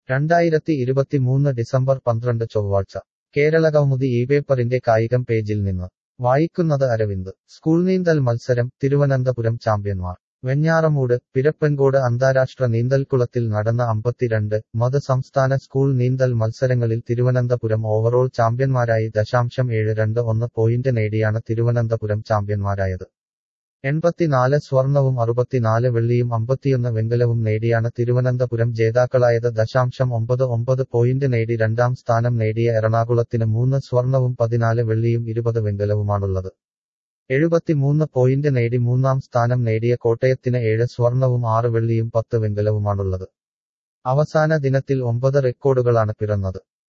രണ്ടായിരത്തി ഇരുപത്തിമൂന്ന് ഡിസംബർ പന്ത്രണ്ട് ചൊവ്വാഴ്ച കേരളകൗമുദി ഈ പേപ്പറിന്റെ കായികം പേജിൽ നിന്ന് വായിക്കുന്നത് അരവിന്ദ് സ്കൂൾ നീന്തൽ മത്സരം തിരുവനന്തപുരം ചാമ്പ്യന്മാർ വെഞ്ഞാറമൂട് പിരപ്പൻകോട് അന്താരാഷ്ട്ര നീന്തൽക്കുളത്തിൽ നടന്ന അമ്പത്തിരണ്ട് മത സംസ്ഥാന സ്കൂൾ നീന്തൽ മത്സരങ്ങളിൽ തിരുവനന്തപുരം ഓവറോൾ ചാമ്പ്യന്മാരായി ദശാംശം ഏഴ് രണ്ട് ഒന്ന് പോയിന്റ് നേടിയാണ് തിരുവനന്തപുരം ചാമ്പ്യന്മാരായത് എൺപത്തിനാല് സ്വർണവും അറുപത്തിനാല് വെള്ളിയും അമ്പത്തിയൊന്ന് വെങ്കലവും നേടിയാണ് തിരുവനന്തപുരം ജേതാക്കളായത് ദശാംശം ഒമ്പത് ഒമ്പത് പോയിന്റ് നേടി രണ്ടാം സ്ഥാനം നേടിയ എറണാകുളത്തിന് മൂന്ന് സ്വർണവും പതിനാല് വെള്ളിയും ഇരുപത് വെങ്കലവുമാണുള്ളത് എഴുപത്തിമൂന്ന് പോയിന്റ് നേടി മൂന്നാം സ്ഥാനം നേടിയ കോട്ടയത്തിന് ഏഴ് സ്വർണവും ആറ് വെള്ളിയും പത്ത് വെങ്കലവുമാണുള്ളത് അവസാന ദിനത്തിൽ ഒമ്പത് റെക്കോർഡുകളാണ് പിറന്നത്